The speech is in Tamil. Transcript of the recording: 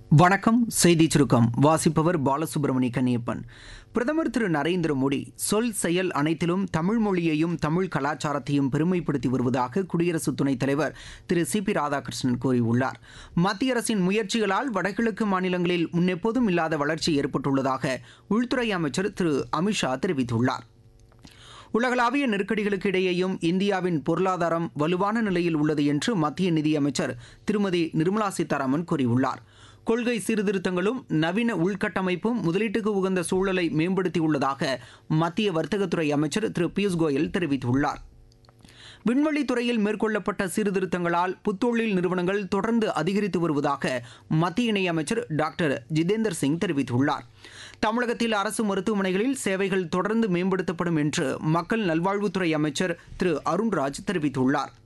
வணக்கம் செய்தி சுருக்கம் வாசிப்பவர் பாலசுப்ரமணி கன்னியப்பன் பிரதமர் திரு நரேந்திர மோடி சொல் செயல் அனைத்திலும் தமிழ் மொழியையும் தமிழ் கலாச்சாரத்தையும் பெருமைப்படுத்தி வருவதாக குடியரசு துணைத் தலைவர் திரு சி பி ராதாகிருஷ்ணன் கூறியுள்ளார் மத்திய அரசின் முயற்சிகளால் வடகிழக்கு மாநிலங்களில் முன்னெப்போதும் இல்லாத வளர்ச்சி ஏற்பட்டுள்ளதாக உள்துறை அமைச்சர் திரு அமித்ஷா தெரிவித்துள்ளார் உலகளாவிய நெருக்கடிகளுக்கு இடையேயும் இந்தியாவின் பொருளாதாரம் வலுவான நிலையில் உள்ளது என்று மத்திய நிதியமைச்சர் திருமதி நிர்மலா சீதாராமன் கூறியுள்ளார் கொள்கை சீர்திருத்தங்களும் நவீன உள்கட்டமைப்பும் முதலீட்டுக்கு உகந்த சூழலை மேம்படுத்தியுள்ளதாக மத்திய வர்த்தகத்துறை அமைச்சர் திரு பியூஷ் கோயல் தெரிவித்துள்ளார் விண்வெளி துறையில் மேற்கொள்ளப்பட்ட சீர்திருத்தங்களால் புத்தொழில் நிறுவனங்கள் தொடர்ந்து அதிகரித்து வருவதாக மத்திய இணையமைச்சர் டாக்டர் ஜிதேந்தர் சிங் தெரிவித்துள்ளார் தமிழகத்தில் அரசு மருத்துவமனைகளில் சேவைகள் தொடர்ந்து மேம்படுத்தப்படும் என்று மக்கள் நல்வாழ்வுத்துறை அமைச்சர் திரு அருண்ராஜ் தெரிவித்துள்ளார்